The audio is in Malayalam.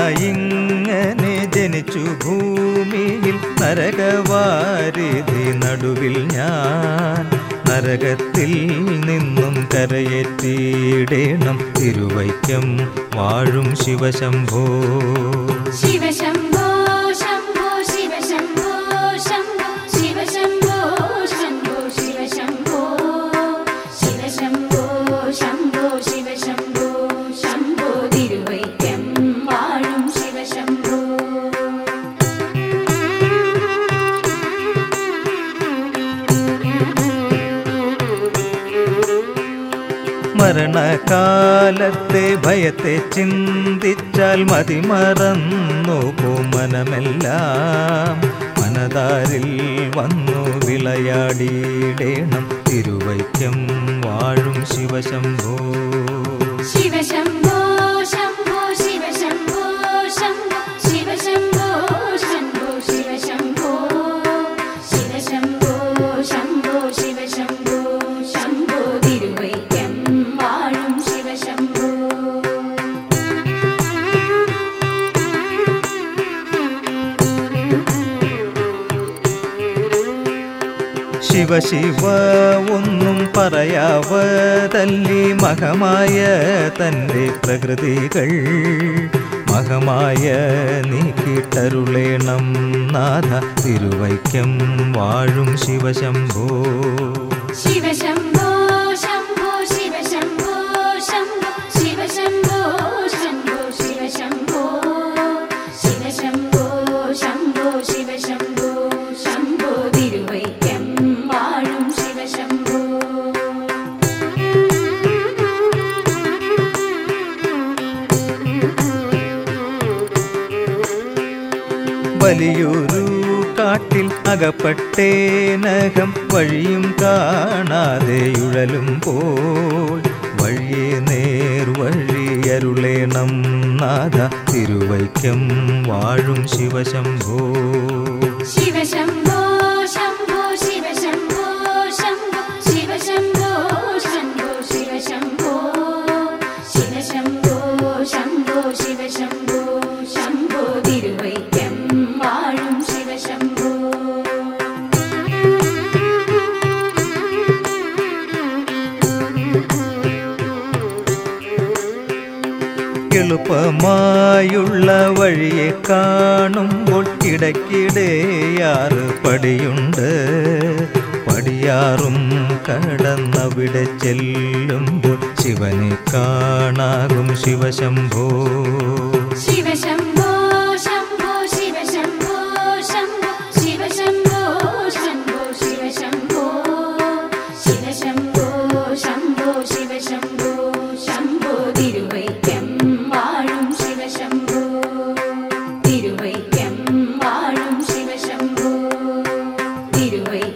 ഇങ്ങനെ ജനിച്ചു ഭൂമിയിൽ നരകവാരിധി നടുവിൽ ഞാൻ നരകത്തിൽ നിന്നും കരയേറ്റിയിടേണം തിരുവൈക്കം വാഴും ശിവശംഭോ ശിവശംഭോ ശംഭോ ശിവശംഭോ ശംഭോ ശിവശംഭോ ശംഭോ ശിവശംഭോ ശിവശംഭോ ശംഭോ ശിവശംഭോ ശംഭോ തിരുവൈക്കം വാഴും ശിവശംഭോ മരണകാലത്തെ ഭയത്തെ ചിന്തിച്ചാൽ മതിമറന്നു മനമെല്ലാം മനതാരിൽ വന്നു വിളയാടിയിടേണം തിരുവൈക്കം വാഴും ശിവശംഭോ ശിവശംഭോ ശംഭോ ശിവശംഭോ ശംഭോ ശിവശംഭോ ശംഭോ ശിവശംഭോ ശിവശംഭോ ശംഭോ ശിവശംഭോ ശംഭോ തിരുവൈക്കം വാഴും ശിവശംഭോ ശിവ ശിവ ഒന്നും പറയാവതല്ലി മഹമായ തൻ്റെ പ്രകൃതികൾ മഹമായ നീക്കിട്ടരുളേണം നാഥ തിരുവൈക്കം വാഴും ശിവശംഭോ ശിവശംഭോ ശംഭോ ശിവശംഭോ ശംഭോ ശിവശംഭോ ശംഭോ ശിവശംഭോ ശിവശംഭോ ശംഭോ ശിവശംഭോ ശംഭോ തിരുവൈക്കം വാഴും ശിവശംഭോ വലിയൊരു കാട്ടിൽ അകപ്പെട്ടേനകം വഴിയും കാണാതെ ഉഴലുമ്പോൾ വഴിയെ നേർ വഴിയരുളേണം നാഥ തിരുവൈക്കം വാഴും ശിവശംഭോ ശിവശംഭോ ശംഭോ ശിവശംഭോ ശംഭോ ശിവശംഭോ ശംഭോ ശിവശംഭോ ശിവശംഭോ ശംഭോ ശിവശംഭോ ശംഭോ തിരുവൈക്കം വാഴും ശിവശംഭോ എളുപ്പമായുള്ള വഴിയെ കാണുമ്പോൾ ഇടയ്ക്കിടെയാറ് പടിയുണ്ട് പടിയാറും കടന്നവിടെ ചെല്ലുമ്പോൾ ശിവനെ കാണാകും ശിവശംഭോ ശിവശംഭോ ശംഭോ ശിവശംഭോ ശംഭോ ശിവശംഭോ ശംഭോ ശിവശംഭോ ശിവശംഭോ ശംഭോ ശിവശംഭോ ശംഭോ തിരുവൈക്കം വാഴും ശിവശംഭോ തിരുവൈക്കം വാഴും ശിവശംഭോ തിരുവൈക്കം